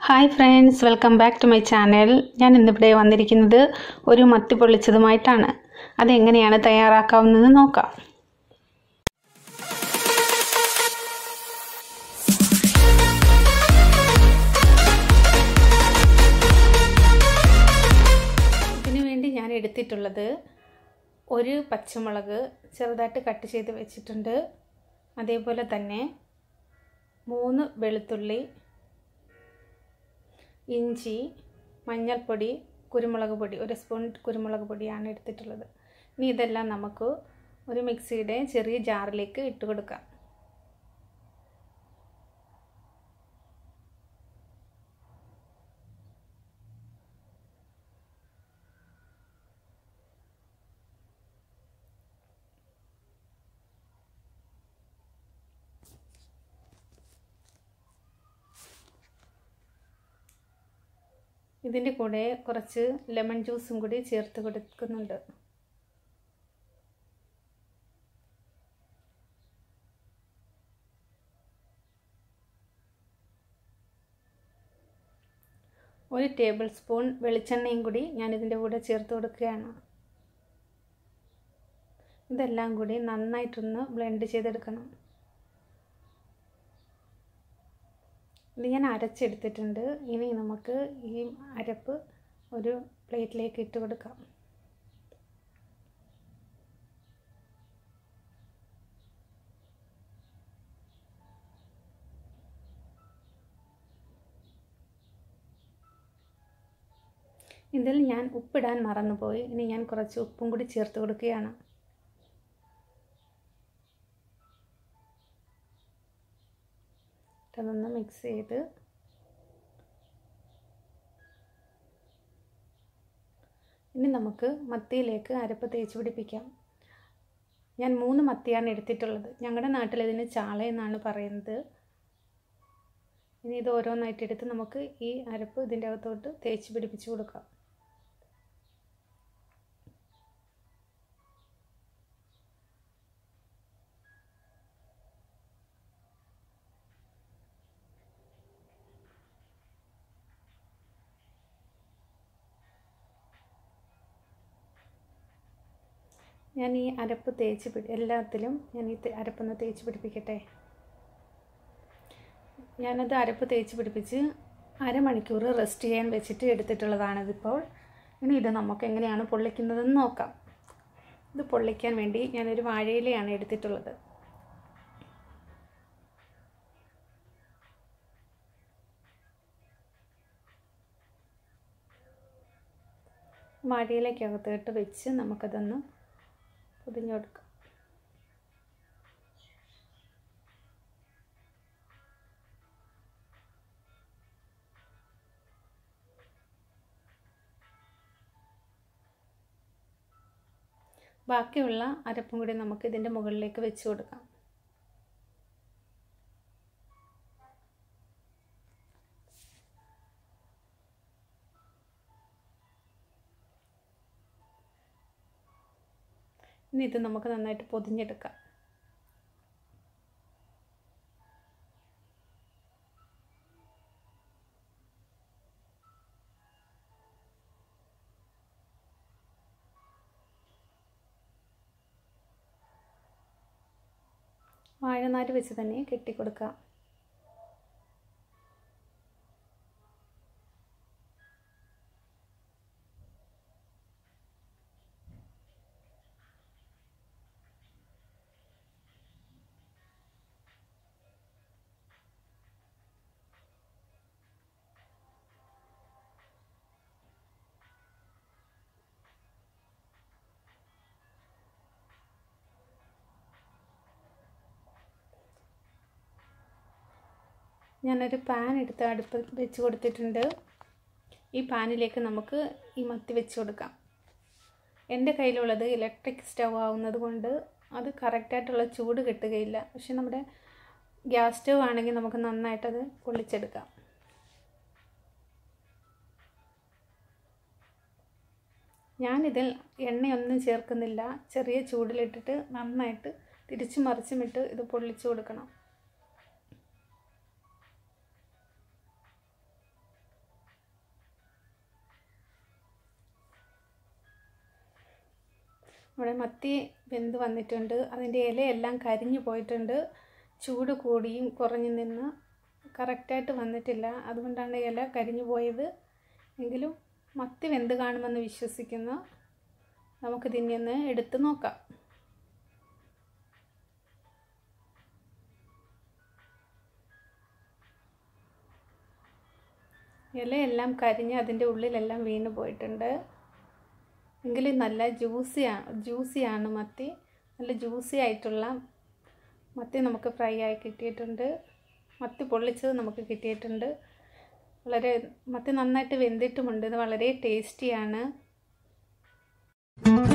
hi friends welcome back to my channel ഞാൻ ഇന്നിവിടെ വന്നിരിക്കുന്നത് ഒരു മത്തി പൊള്ളിച്ചതുമായിട്ടാണ് അതെങ്ങനെയാണ് തയ്യാറാക്കാവുന്നത് നോക്കാം ഇതിനു വേണ്ടി ഞാൻ എടുത്തിട്ടുള്ളത് ഒരു പച്ചമുളക് ചെറുതായിട്ട് കട്ട് ചെയ്ത് വെച്ചിട്ടുണ്ട് അതേപോലെ തന്നെ മൂന്ന് വെളുത്തുള്ളി ഇഞ്ചി മഞ്ഞൾപ്പൊടി കുരുമുളക് പൊടി ഒരു സ്പൂൺ കുരുമുളക് പൊടിയാണ് എടുത്തിട്ടുള്ളത് ഇനി ഇതെല്ലാം നമുക്ക് ഒരു മിക്സിയുടെ ചെറിയ ജാറിലേക്ക് ഇട്ട് കൊടുക്കാം ഇതിൻ്റെ കൂടെ കുറച്ച് ലെമൺ ജ്യൂസും കൂടി ചേർത്ത് കൊടുക്കുന്നുണ്ട് ഒരു ടേബിൾ സ്പൂൺ വെളിച്ചെണ്ണയും കൂടി ഞാൻ ഇതിൻ്റെ കൂടെ ചേർത്ത് കൊടുക്കുകയാണ് ഇതെല്ലാം കൂടി നന്നായിട്ടൊന്ന് ബ്ലെൻഡ് ചെയ്തെടുക്കണം ഇത് ഞാൻ അരച്ചെടുത്തിട്ടുണ്ട് ഇനി നമുക്ക് ഈ അരപ്പ് ഒരു പ്ലേറ്റിലേക്ക് ഇട്ട് കൊടുക്കാം ഇതിൽ ഞാൻ ഉപ്പിടാൻ മറന്നുപോയി ഇനി ഞാൻ കുറച്ച് ഉപ്പും കൂടി ചേർത്ത് കൊടുക്കുകയാണ് അതൊന്ന് മിക്സ് ചെയ്ത് ഇനി നമുക്ക് മത്തിയിലേക്ക് അരപ്പ് തേച്ച് പിടിപ്പിക്കാം ഞാൻ മൂന്ന് മത്തിയാണ് എടുത്തിട്ടുള്ളത് ഞങ്ങളുടെ നാട്ടിൽ ഇതിന് ചാള എന്നാണ് പറയുന്നത് ഇനി ഇത് ഓരോന്നായിട്ട് എടുത്ത് നമുക്ക് ഈ അരപ്പ് ഇതിൻ്റെ അകത്തോട്ട് തേച്ച് പിടിപ്പിച്ച് കൊടുക്കാം ഞാൻ ഈ അരപ്പ് തേച്ച് പിടി എല്ലാത്തിലും ഞാൻ ഈ അരപ്പൊന്ന് തേച്ച് പിടിപ്പിക്കട്ടെ ഞാനത് അരപ്പ് തേച്ച് പിടിപ്പിച്ച് അരമണിക്കൂർ റെസ്റ്റ് ചെയ്യാൻ വെച്ചിട്ട് എടുത്തിട്ടുള്ളതാണിതിപ്പോൾ ഇനി ഇത് നമുക്ക് എങ്ങനെയാണ് പൊള്ളിക്കുന്നതെന്ന് നോക്കാം ഇത് പൊള്ളിക്കാൻ വേണ്ടി ഞാനൊരു വാഴയിലയാണ് എടുത്തിട്ടുള്ളത് വാഴയിലേക്കകത്തോട്ട് വെച്ച് നമുക്കതൊന്ന് പൊതിഞ്ഞു കൊടുക്കാം ബാക്കിയുള്ള അരപ്പും കൂടി നമുക്ക് ഇതിൻ്റെ മുകളിലേക്ക് വെച്ച് കൊടുക്കാം ഇനി ഇത് നമുക്ക് നന്നായിട്ട് പൊതിഞ്ഞെടുക്കാം വാഴനാര് വെച്ച് തന്നെ കെട്ടിക്കൊടുക്കാം ഞാനൊരു പാൻ എടുത്ത് അടുപ്പ് വെച്ച് കൊടുത്തിട്ടുണ്ട് ഈ പാനിലേക്ക് നമുക്ക് ഈ മത്തി വെച്ച് കൊടുക്കാം എൻ്റെ കയ്യിലുള്ളത് ഇലക്ട്രിക് സ്റ്റൗ ആവുന്നത് കൊണ്ട് അത് കറക്റ്റായിട്ടുള്ള ചൂട് കിട്ടുകയില്ല പക്ഷെ നമ്മുടെ ഗ്യാസ് സ്റ്റൗ ആണെങ്കിൽ നമുക്ക് നന്നായിട്ടത് പൊള്ളിച്ചെടുക്കാം ഞാനിതിൽ എണ്ണയൊന്നും ചേർക്കുന്നില്ല ചെറിയ ചൂടിലിട്ടിട്ട് നന്നായിട്ട് തിരിച്ചു മറിച്ചുമിട്ട് ഇത് പൊള്ളിച്ചു കൊടുക്കണം നമ്മുടെ മത്തി വെന്ത് വന്നിട്ടുണ്ട് അതിൻ്റെ ഇലയെല്ലാം കരിഞ്ഞു പോയിട്ടുണ്ട് ചൂട് കൂടിയും കുറഞ്ഞു നിന്ന് കറക്റ്റായിട്ട് വന്നിട്ടില്ല അതുകൊണ്ടാണ് ഇല കരിഞ്ഞു പോയത് എങ്കിലും മത്തി വെന്ത് കാണുമെന്ന് വിശ്വസിക്കുന്നു നമുക്കിതിനെ ഒന്ന് എടുത്ത് നോക്കാം ഇലയെല്ലാം കരിഞ്ഞ് അതിൻ്റെ ഉള്ളിലെല്ലാം വീണ് പോയിട്ടുണ്ട് എങ്കിലും നല്ല ജ്യൂസിയാണ് ജ്യൂസിയാണ് മത്തി നല്ല ജ്യൂസി ആയിട്ടുള്ള മത്തി നമുക്ക് ഫ്രൈ ആയി കിട്ടിയിട്ടുണ്ട് മത്തി പൊള്ളിച്ചത് നമുക്ക് കിട്ടിയിട്ടുണ്ട് വളരെ മത്തി നന്നായിട്ട് വെന്തിട്ടുമുണ്ട് ഇത് വളരെ ടേസ്റ്റിയാണ്